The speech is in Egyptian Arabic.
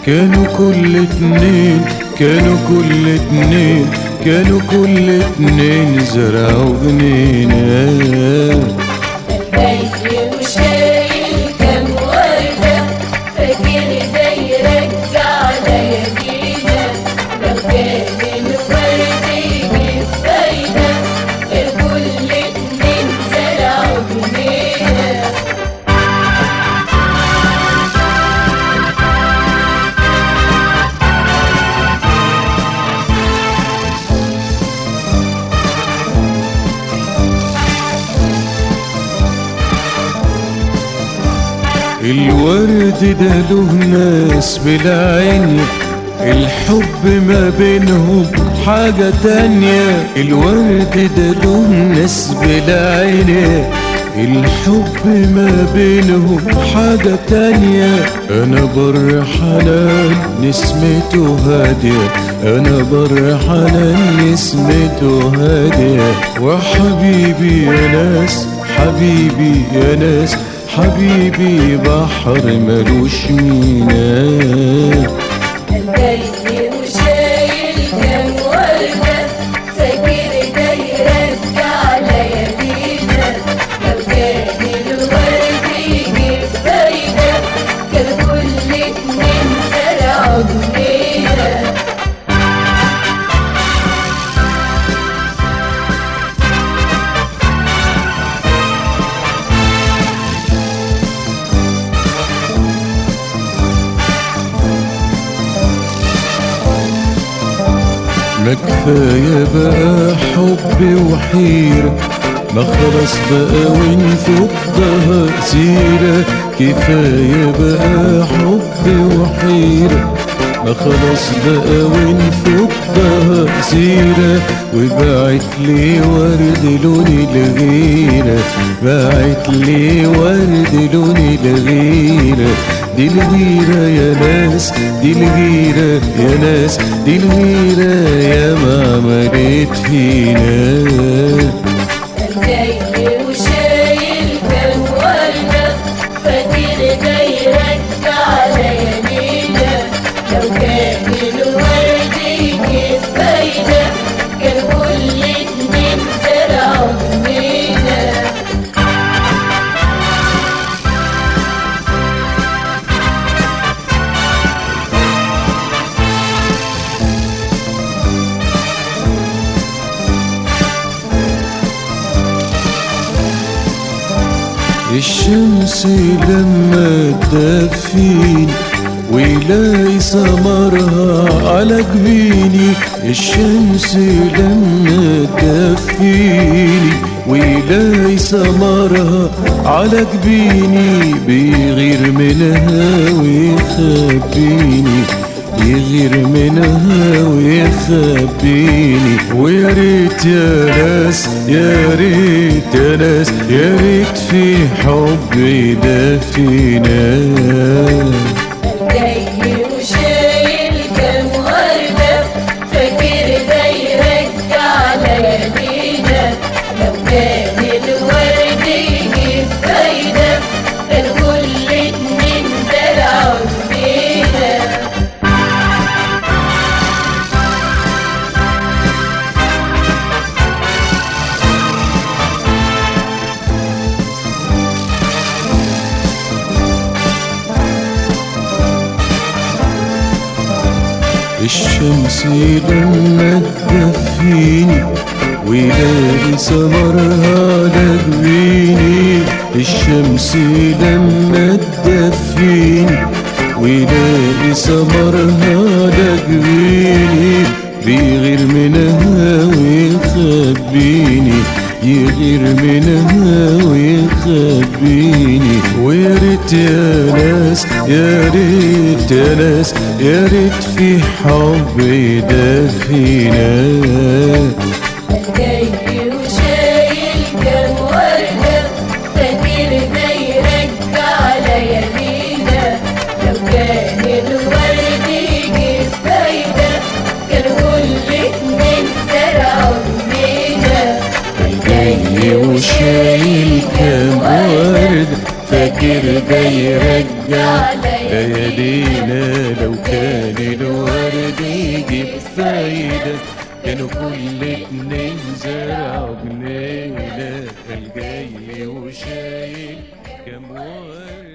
كانوا كل اتنين كانوا كل اتنين كانوا كل اتنين زرعوا جنينات جاي وشايل كام وردة فاكر ده يرجع ليالينا لو كان الورد يجيب فايدة غير كل اتنين زرعوا جنينة الورد ده له ناس بالعين الحب ما بينهم حاجة تانية الورد ده له ناس بالعين الحب ما بينهم حاجة تانية أنا بر حنان نسمته هادية أنا بر حنان نسمته هادية وحبيبي يا ناس حبيبي يا ناس حبيبي بحر ملوش ميناء جاي وشايل كام وردة فاكر ده يرجع ليالينا لو كان الورد يجيب فايدة كان كل اتنين زرعوا جنينة ما كفاية بقى حب وحيرة ما خلاص بقى ونفضها سيرة كفاية بقى حب وحيرة ما خلاص بقى ونفضها سيرة وبعت لي ورد لوني الغيرة بعت لي ورد لوني الغيرة دي الغيرة يا ناس دي الغيرة يا ناس دي الغيرة يا ما عملت فينا جاي وشايل كام وردة فاكر ده يرجع ليالينا لو كان الورد يجيب فايدة كان كل اتنين زرعوا جنينة الشمس لما تدفيني ويلاقي ثمرها على جبيني الشمس لما تدفيني ويلاقي ثمرها على جبيني بيغير منها ويخبيني يغير منها ويخبيني ويا ريت يا ناس يا ريت يا ناس يا ريت في حب يدفينا جاي وشايل كام وردة فاكر ده يرجع ليالينا لو كان الورد يجيب فايدة كان كل اتنين زرعوا جنينة الشمس لما تدفيني ويلاقي ثمرها على جبيني الشمس لما تدفيني ويلاقي ثمرها على جبيني بيغير منها ويخبيني يغير منها ويخبيني ويا ريت يا ناس يا ريت يا ناس يا ريت في حب يدفينا جاي وشايل كام وردة فاكر ده يرجع ليالينا لو كان الورد يجيب فايدة كان كل اتنين زرعوا جنينة جاي وشايل كام ورد فاكر ده يرجع ليالينا جنينة لو كان الورد يجيب فايدة كانوا كل اتنين زرعوا جنينة الجاي وشايل كام ورد